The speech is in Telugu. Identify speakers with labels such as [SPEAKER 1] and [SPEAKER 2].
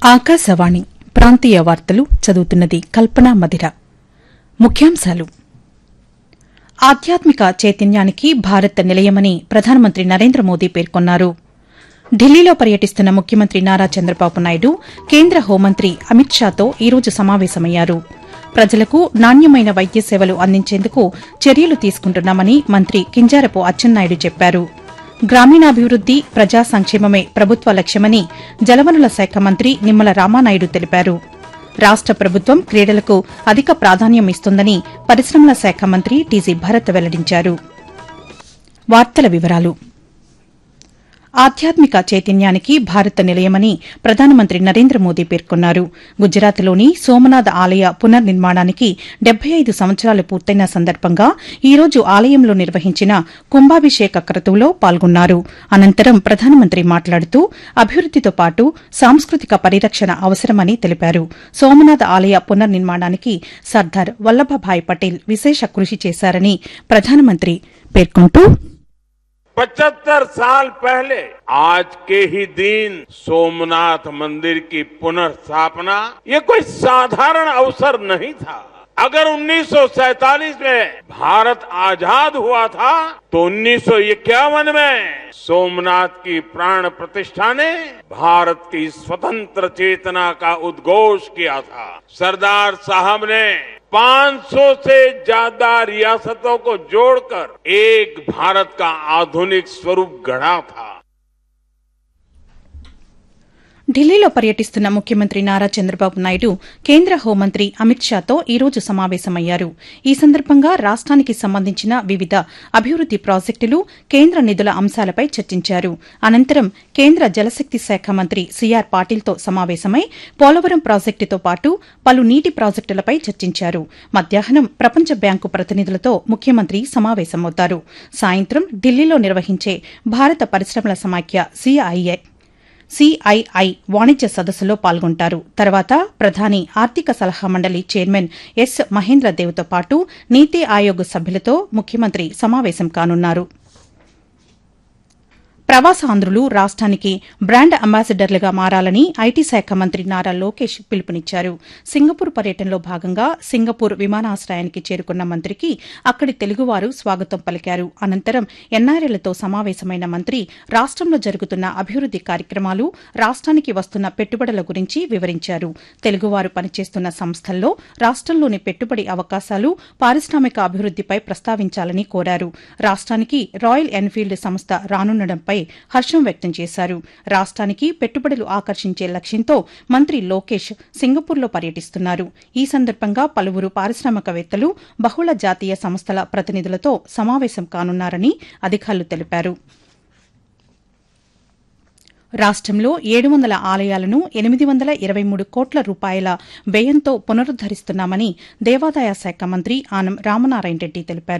[SPEAKER 1] ఆకాశవాణి ప్రాంతీయ వార్తలు చదువుతున్నది కల్పన మధిర ముఖ్యాంశాలు ఆధ్యాత్మిక చైతన్యానికి భారత్ నిలయమని ప్రధానమంత్రి నరేంద్ర మోదీ పేర్కొన్నారు ఢిల్లీలో పర్యటిస్తున్న ముఖ్యమంత్రి నారా చంద్రబాబు నాయుడు కేంద్ర హోంమంత్రి అమిత్ షాతో ఈరోజు సమావేశమయ్యారు ప్రజలకు నాణ్యమైన వైద్య సేవలు అందించేందుకు చర్యలు తీసుకుంటున్నామని మంత్రి కింజారపు అచ్చెన్నాయుడు చెప్పారు గ్రామీణాభివృద్ది ప్రజా సంక్షేమమే ప్రభుత్వ లక్ష్యమని జలవనరుల శాఖ మంత్రి నిమ్మల రామానాయుడు తెలిపారు రాష్ట ప్రభుత్వం క్రీడలకు అధిక ప్రాధాన్యం ఇస్తుందని పరిశ్రమల శాఖ మంత్రి టీజీ భరత్ వెల్లడించారు వార్తల వివరాలు ఆధ్యాత్మిక చైతన్యానికి భారత్ నిలయమని ప్రధానమంత్రి నరేంద్ర మోదీ పేర్కొన్నారు గుజరాత్లోని సోమనాథ్ ఆలయ పునర్నిర్మాణానికి డెబ్బై ఐదు సంవత్సరాలు పూర్తయిన సందర్భంగా ఈ రోజు ఆలయంలో నిర్వహించిన కుంభాభిషేక క్రతువులో పాల్గొన్నారు అనంతరం ప్రధానమంత్రి మాట్లాడుతూ అభివృద్దితో పాటు సాంస్కృతిక పరిరక్షణ అవసరమని తెలిపారు సోమనాథ్ ఆలయ పునర్నిర్మాణానికి సర్దార్ వల్లభభాయ్ పటేల్ విశేష కృషి చేశారని ప్రధానమంత్రి పేర్కొంటూ
[SPEAKER 2] पचहत्तर साल पहले आज के ही दिन सोमनाथ मंदिर की पुनर्स्थापना ये कोई साधारण अवसर नहीं था अगर 1947 में भारत आजाद हुआ था तो 1951 में सोमनाथ की प्राण प्रतिष्ठा ने भारत की स्वतंत्र चेतना का उद्घोष किया था सरदार साहब ने 500 से ज्यादा रियासतों को जोड़कर एक भारत का आधुनिक स्वरूप गढ़ा था
[SPEAKER 1] ఢిల్లీలో పర్యటిస్తున్న ముఖ్యమంత్రి నారా చంద్రబాబు నాయుడు కేంద్ర హోంమంత్రి అమిత్ షాతో ఈ రోజు సమావేశమయ్యారు ఈ సందర్భంగా రాష్ట్రానికి సంబంధించిన వివిధ అభివృద్ది ప్రాజెక్టులు కేంద్ర నిధుల అంశాలపై చర్చించారు అనంతరం కేంద్ర జలశక్తి శాఖ మంత్రి సిఆర్ పాటిల్తో సమావేశమై పోలవరం ప్రాజెక్టుతో పాటు పలు నీటి ప్రాజెక్టులపై చర్చించారు మధ్యాహ్నం ప్రపంచ బ్యాంకు ప్రతినిధులతో ముఖ్యమంత్రి సమావేశమవుతారు సాయంత్రం ఢిల్లీలో నిర్వహించే భారత పరిశ్రమల సమాఖ్య సిఐఐ సిఐఐ వాణిజ్య సదస్సులో పాల్గొంటారు తర్వాత ప్రధాని ఆర్థిక సలహా మండలి చైర్మన్ ఎస్ మహేంద్రదేవ్తో పాటు నీతి ఆయోగ్ సభ్యులతో ముఖ్యమంత్రి సమావేశం కానున్నారు ప్రవాసాంధ్రులు రాష్ట్రానికి బ్రాండ్ అంబాసిడర్లుగా మారాలని ఐటీ శాఖ మంత్రి నారా లోకేష్ పిలుపునిచ్చారు సింగపూర్ పర్యటనలో భాగంగా సింగపూర్ విమానాశ్రయానికి చేరుకున్న మంత్రికి అక్కడి తెలుగువారు స్వాగతం పలికారు అనంతరం ఎన్ఆర్ఎలతో సమావేశమైన మంత్రి రాష్టంలో జరుగుతున్న అభివృద్ది కార్యక్రమాలు రాష్ట్రానికి వస్తున్న పెట్టుబడుల గురించి వివరించారు తెలుగువారు పనిచేస్తున్న సంస్థల్లో రాష్టంలోని పెట్టుబడి అవకాశాలు పారిశ్రామిక అభివృద్దిపై ప్రస్తావించాలని కోరారు రాష్ట్రానికి రాయల్ ఎన్ఫీల్డ్ సంస్థ రానుండడంపై హర్షం వ్యక్తం చేశారు రాష్ట్రానికి పెట్టుబడులు ఆకర్షించే లక్ష్యంతో మంత్రి లోకేష్ సింగపూర్లో పర్యటిస్తున్నారు ఈ సందర్భంగా పలువురు పారిశ్రామికవేత్తలు బహుళ జాతీయ సంస్థల ప్రతినిధులతో సమావేశం కానున్నారని అధికారులు తెలిపారు రాష్టంలో ఏడు వందల ఆలయాలను ఎనిమిది వందల ఇరవై మూడు కోట్ల రూపాయల వ్యయంతో పునరుద్దరిస్తున్నామని దేవాదాయ శాఖ మంత్రి ఆనం రామనారాయణ రెడ్డి తెలిపారు